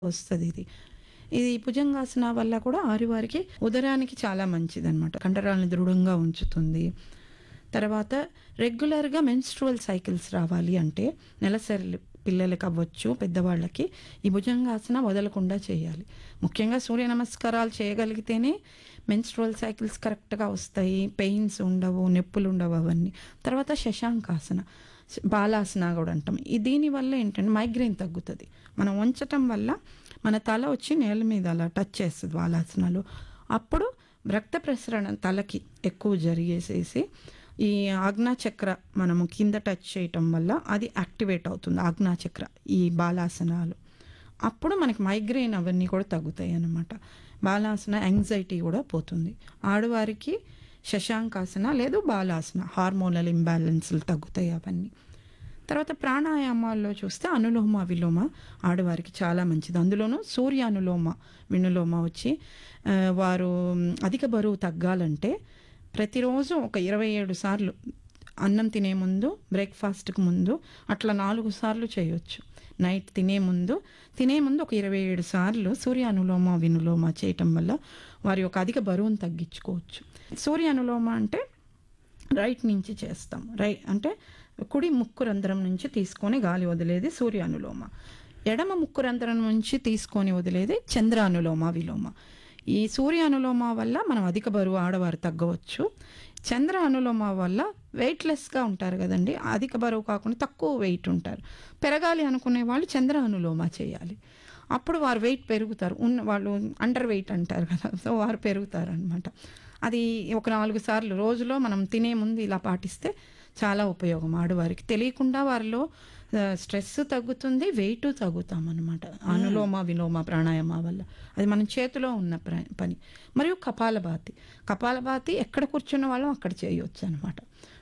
వస్తుంది ఇది ఇది భుజంగాసన వల్ల కూడా ఆరివారికి ఉదరానికి చాలా మంచిది అనమాట కండరాలను దృఢంగా ఉంచుతుంది తర్వాత రెగ్యులర్గా మెన్స్ట్రువల్ సైకిల్స్ రావాలి అంటే నెలసరి పిల్లలకి అవ్వచ్చు పెద్దవాళ్ళకి ఈ భుజంగాసన వదలకుండా చేయాలి ముఖ్యంగా సూర్య నమస్కారాలు చేయగలిగితేనే మెన్స్ట్రువల్ సైకిల్స్ కరెక్ట్గా వస్తాయి పెయిన్స్ ఉండవు నొప్పులు ఉండవు అవన్నీ తర్వాత శశాంకాసన బాలాసన కూడా అంటాం ఈ దీనివల్ల ఏంటంటే మైగ్రేన్ తగ్గుతుంది మనం ఉంచటం వల్ల మన తల వచ్చి నేల మీద అలా టచ్ చేస్తుంది బాలాసనలో అప్పుడు రక్త ప్రసరణ తలకి ఎక్కువ జరిగేసేసి ఈ ఆజ్ఞాచక్ర మనము కింద టచ్ చేయటం వల్ల అది యాక్టివేట్ అవుతుంది ఆజ్ఞాచక్ర ఈ బాలాసనాలు అప్పుడు మనకి మైగ్రేన్ అవన్నీ కూడా తగ్గుతాయి అన్నమాట బాలాసన యాంగ్జైటీ కూడా పోతుంది ఆడవారికి శశాంకాసన లేదు బాలాసన హార్మోనల్ ఇంబ్యాలెన్స్లు తగ్గుతాయి అవన్నీ తర్వాత ప్రాణాయామాల్లో చూస్తే అనులోమ విలోమ ఆడవారికి చాలా మంచిది అందులోనూ సూర్య అనులోమ వినులోమ వచ్చి ఆ, వారు అధిక బరువు తగ్గాలంటే ప్రతిరోజు ఒక ఇరవై ఏడు సార్లు అన్నం తినే ముందు బ్రేక్ఫాస్ట్కి ముందు అట్లా నాలుగు సార్లు చేయొచ్చు నైట్ తినే ముందు తినే ముందు ఒక ఇరవై ఏడు సార్లు సూర్య అనులోమ వినులోమ చేయటం వల్ల వారి యొక్క అధిక బరువును తగ్గించుకోవచ్చు సూర్య అనులోమ అంటే రైట్ నుంచి చేస్తాం రైట్ అంటే కుడి ముక్కు రంధ్రం నుంచి తీసుకొని గాలి వదిలేది సూర్య అనులోమ ఎడమ ముక్కు రంధ్రం నుంచి తీసుకొని వదిలేది చంద్ర అనులోమ విలోమ ఈ సూర్య అనులోమ వల్ల మనం అధిక బరువు ఆడవారు తగ్గవచ్చు చంద్ర అనులోమ వల్ల వెయిట్లెస్గా ఉంటారు కదండి అధిక బరువు కాకుండా తక్కువ వెయిట్ ఉంటారు పెరగాలి అనుకునే వాళ్ళు చంద్ర అనులోమ చేయాలి అప్పుడు వారు వెయిట్ పెరుగుతారు ఉన్న వాళ్ళు అండర్ వెయిట్ అంటారు కదా సో వారు పెరుగుతారు అనమాట అది ఒక నాలుగు సార్లు రోజులో మనం తినే ముందు ఇలా పాటిస్తే చాలా ఉపయోగం ఆడవారికి తెలియకుండా వారిలో ఆ, స్ట్రెస్ తగ్గుతుంది వెయిట్ తగ్గుతాం అనమాట అనులోమ విలోమ ప్రాణాయామ వల్ల అది మన చేతిలో ఉన్న ప్ర- పని మరియు కపాలభాతి కపాలభాతి ఎక్కడ కూర్చున్న వాళ్ళం అక్కడ చేయొచ్చు అనమాట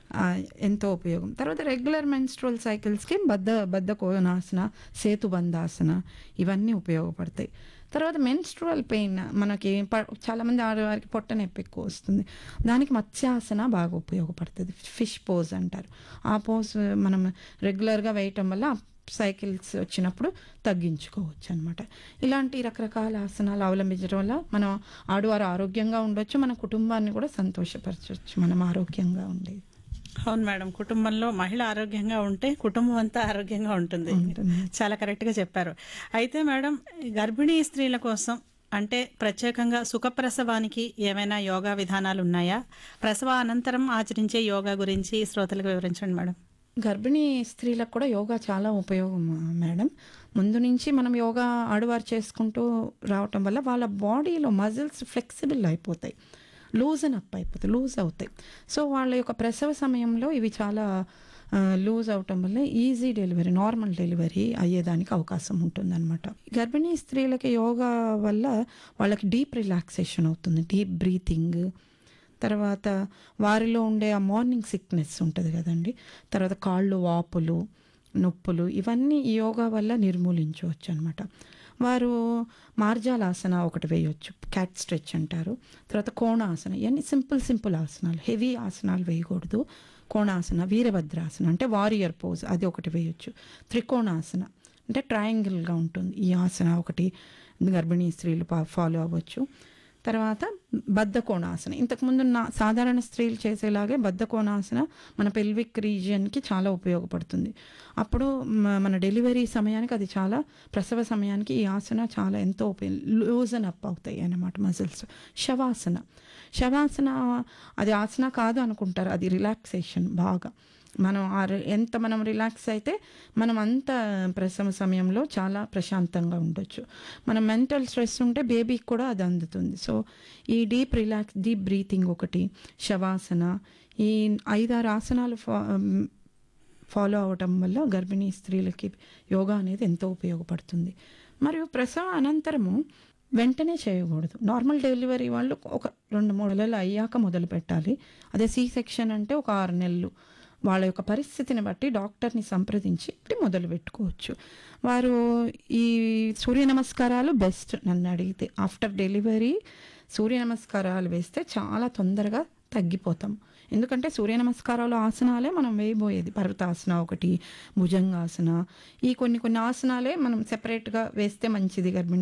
ఎంతో ఉపయోగం తర్వాత రెగ్యులర్ మెన్స్ట్రువల్ సైకిల్స్కి బద్ద బద్ద కోనాసన సేతుబంధాసన ఇవన్నీ ఉపయోగపడతాయి తర్వాత మెన్స్ట్రువల్ పెయిన్ మనకి ప- చాలామంది ఆడవారికి పొట్ట నొప్పి ఎక్కువ వస్తుంది దానికి మత్స్యాసన బాగా ఉపయోగపడుతుంది ఫిష్ పోజ్ అంటారు ఆ పోజ్ మనం రెగ్యులర్గా వేయటం వల్ల సైకిల్స్ వచ్చినప్పుడు తగ్గించుకోవచ్చు అనమాట ఇలాంటి రకరకాల ఆసనాలు అవలంబించడం వల్ల మనం ఆడవారు ఆరోగ్యంగా ఉండొచ్చు మన కుటుంబాన్ని కూడా సంతోషపరచవచ్చు మనం ఆరోగ్యంగా ఉండేది అవును మేడం కుటుంబంలో మహిళ ఆరోగ్యంగా ఉంటే కుటుంబం అంతా ఆరోగ్యంగా ఉంటుంది ఉంటుంది. చాలా కరెక్ట్ గా చెప్పారు అయితే మేడం గర్భిణీ స్త్రీల కోసం అంటే ప్రత్యేకంగా సుఖప్రసవానికి ఏమైనా యోగా విధానాలు ఉన్నాయా ప్రసవ అనంతరం ఆచరించే యోగా గురించి శ్రోతలకు వివరించండి మేడం గర్భిణీ స్త్రీలకు కూడా యోగా చాలా ఉపయోగం ఆ, మేడం ముందు నుంచి మనం యోగా ఆడవారు చేసుకుంటూ రావటం వల్ల వాళ్ళ బాడీలో మజిల్స్ ఫ్లెక్సిబుల్ అయిపోతాయి లూజన్ అప్ అయిపోతాయి లూజ్ అవుతాయి సో వాళ్ళ యొక్క ప్రసవ సమయంలో ఇవి చాలా లూజ్ అవటం వల్ల ఈజీ డెలివరీ నార్మల్ డెలివరీ అయ్యేదానికి అవకాశం ఉంటుందన్నమాట గర్భిణీ స్త్రీలకి యోగా వల్ల వాళ్ళకి డీప్ రిలాక్సేషన్ అవుతుంది డీప్ బ్రీతింగ్ తర్వాత వారిలో ఉండే ఆ మార్నింగ్ సిక్నెస్ ఉంటుంది కదండి తర్వాత కాళ్ళు వాపులు నొప్పులు ఇవన్నీ ఈ యోగా వల్ల నిర్మూలించవచ్చు అనమాట వారు మార్జాలాసన ఒకటి వేయొచ్చు క్యాట్ స్ట్రెచ్ అంటారు తర్వాత కోణాసన ఇవన్నీ సింపుల్ సింపుల్ ఆసనాలు హెవీ ఆసనాలు వేయకూడదు కోణాసన వీరభద్రాసన అంటే వారియర్ పోజ్ అది ఒకటి వేయొచ్చు త్రికోణాసన అంటే ట్రయాంగిల్గా ఉంటుంది ఈ ఆసన ఒకటి గర్భిణీ స్త్రీలు ఫాలో అవ్వచ్చు తర్వాత బద్ధకోణాసన ఇంతకుముందు నా సాధారణ స్త్రీలు చేసేలాగే బద్ధకోణాసన మన పెల్విక్ రీజియన్కి చాలా ఉపయోగపడుతుంది అప్పుడు మ- మన డెలివరీ సమయానికి అది చాలా ప్రసవ సమయానికి ఈ ఆసన చాలా ఎంతో ఉపయోగ లూజన్ అప్ అవుతాయి అన్నమాట మజిల్స్ శవాసన శవాసన అది ఆసన కాదు అనుకుంటారు అది రిలాక్సేషన్ బాగా మనం ఆ రి- ఎంత మనం రిలాక్స్ అయితే మనం అంత ప్రసవ సమయంలో చాలా ప్రశాంతంగా ఉండొచ్చు మనం మెంటల్ స్ట్రెస్ ఉంటే బేబీకి కూడా అది అందుతుంది సో ఈ డీప్ రిలాక్స్ డీప్ బ్రీతింగ్ ఒకటి శవాసన ఈ ఐదారు ఆసనాలు ఫా ఫాలో అవటం వల్ల గర్భిణీ స్త్రీలకి యోగా అనేది ఎంతో ఉపయోగపడుతుంది మరియు ప్రసవ అనంతరము వెంటనే చేయకూడదు నార్మల్ డెలివరీ వాళ్ళు ఒక రెండు మూడు నెలలు అయ్యాక మొదలు పెట్టాలి అదే సి సెక్షన్ అంటే ఒక ఆరు నెలలు వాళ్ళ యొక్క పరిస్థితిని బట్టి డాక్టర్ని సంప్రదించి మొదలు పెట్టుకోవచ్చు వారు ఈ సూర్య నమస్కారాలు బెస్ట్ నన్ను అడిగితే ఆఫ్టర్ డెలివరీ సూర్య నమస్కారాలు వేస్తే చాలా తొందరగా తగ్గిపోతాం ఎందుకంటే సూర్య నమస్కారాలు ఆసనాలే మనం వేయబోయేది పర్వతాసన ఒకటి భుజంగాసన ఈ కొన్ని కొన్ని ఆసనాలే మనం సెపరేట్గా వేస్తే మంచిది గర్భిణీ